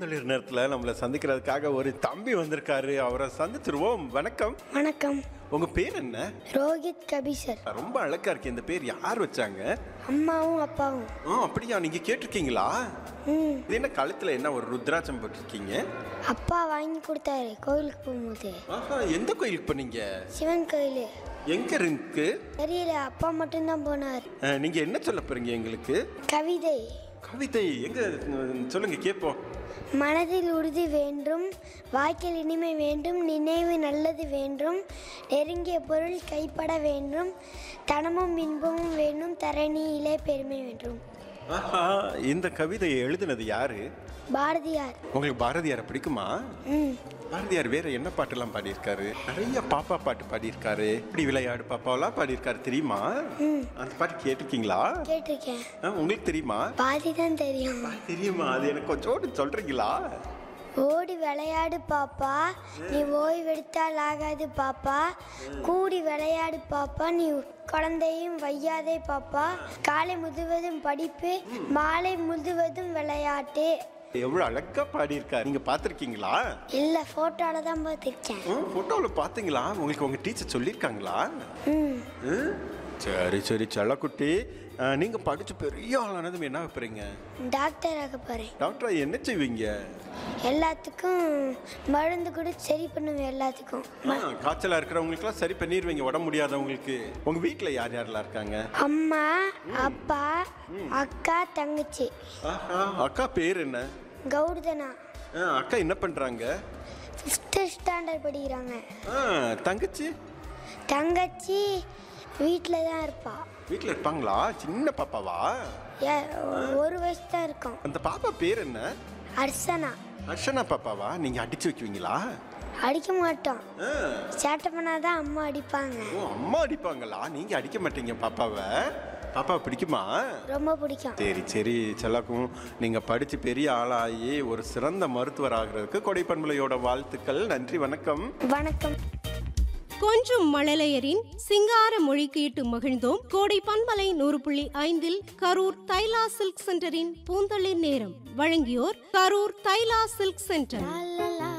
பூந்தளிர் நேரத்தில் நம்மளை சந்திக்கிறதுக்காக ஒரு தம்பி வந்திருக்காரு அவரை சந்திச்சிருவோம் வணக்கம் வணக்கம் உங்க பேர் என்ன ரோஹித் கபீசர் ரொம்ப அழகா இருக்கு இந்த பேர் யார் வச்சாங்க அம்மாவும் அப்பாவும் ஆ அப்படியா நீங்க கேட்டிருக்கீங்களா ம் இது என்ன கழுத்துல என்ன ஒரு ருத்ராட்சம் போட்டிருக்கீங்க அப்பா வாங்கி கொடுத்தாரு கோயிலுக்கு போகும்போது ஆஹா எந்த கோயிலுக்கு போனீங்க சிவன் கோயில் எங்க இருக்கு தெரியல அப்பா மட்டும்தான் போனார் அஹ், நீங்க என்ன சொல்ல போறீங்க எங்களுக்கு கவிதை கவிதை எங்க உம், சொல்லுங்க கேட்போம் மனதில் உறுதி வேண்டும் வாய்க்கில் இனிமை வேண்டும் நினைவு நல்லது வேண்டும் நெருங்கிய பொருள் கைப்பட வேண்டும் தனமும் இன்பமும் வேண்டும் தரணியிலே பெருமை வேண்டும் ஆஹா இந்த கவிதையை எழுதினது யாரு பாரதியார் உங்களுக்கு பாரதியாரை பிடிக்குமா ம் பாரதியார் வேற என்ன பாட்டெல்லாம் பாடியிருக்காரு நிறைய பாப்பா பாட்டு பாடியிருக்காரு இப்படி விளையாடு பாப்பாவெல்லாம் பாடியிருக்காரு தெரியுமா அந்த பாட்டு கேட்டிருக்கீங்களா கேட்டிருக்கேன் ஆ, உங்களுக்கு தெரியுமா பாதி தான் தெரியும் தெரியுமா அது எனக்கு கொஞ்சோடு சொல்றீங்களா ஓடி விளையாடு பாப்பா நீ ஓய்வெடுத்தால் ஆகாது பாப்பா கூடி விளையாடு பாப்பா நீ குழந்தையும் வையாதே பாப்பா காலை முழுவதும் படிப்பு மாலை முழுவதும் விளையாட்டு எவ்வளவு அழகா பாடியிருக்காரு நீங்க பார்த்திருக்கீங்களா இல்லை ஃபோட்டோவில் தான் பார்த்துருக்கேன் ஃபோட்டோவில் பார்த்தீங்களா உங்களுக்கு உங்க டீச்சர் சொல்லியிருக்காங்களா ம் ம்? சரி சரி செல்லக்குட்டி ஆ, நீங்க படிச்சு பெரிய ஆளானதும் என்ன வைப்பீங்க டாக்டர் ஆக போகிறேன் டாக்டரா என்ன செய்வீங்க எல்லாத்துக்கும் மருந்து கூட சரி பண்ணுவேன் எல்லாத்துக்கும் ஆ, காய்ச்சலா இருக்கிறவங்களுக்குலாம் சரி பண்ணிடுவீங்க உடம்பு முடியாதவங்களுக்கு உங்க வீட்ல யார் யாரெல்லாம் இருக்காங்க அம்மா அப்பா அக்கா தங்கச்சி ஆஹா, அக்கா பேர் என்ன கௌதனா ஆ, அக்கா என்ன பண்றாங்க ஃபிஃப்த்து ஸ்டாண்டர்ட் படிக்கிறாங்க ஆ, தங்கச்சி தங்கச்சி வீட்டில் தான் இருப்பா வீட்ல இருப்பாங்களா சின்ன பாப்பாவா ஏ- ஒரு வயசு தான் இருக்கும் அந்த பாப்பா பேர் என்ன அர்ச்சனா அர்ஷனா பாப்பாவா நீங்க அடிச்சு வைக்குவீங்களா அடிக்க மாட்டோம் ஆ, சேட்டை பண்ணாதான் அம்மா அடிப்பாங்க ஓ அம்மா அடிப்பாங்களா நீங்க அடிக்க மாட்டீங்க பாப்பாவை பாப்பா பிடிக்குமா ரொம்ப பிடிக்கும் சரி சரி செல்லாக்கும் நீங்க படிச்சு பெரிய ஆளாகி ஒரு சிறந்த மருத்துவர் ஆகிறதுக்கு கொடைப்பண்பலையோட வாழ்த்துக்கள் நன்றி வணக்கம் வணக்கம் கொஞ்சும் மழலையரின் சிங்கார மொழி கேட்டு மகிழ்ந்தோம் கோடை பண்பலை நூறு புள்ளி ஐந்தில் கரூர் தைலா சில்க் சென்டரின் பூந்தளிர் நேரம் வழங்கியோர் கரூர் தைலா சில்க் சென்டர் லா, லா, லா,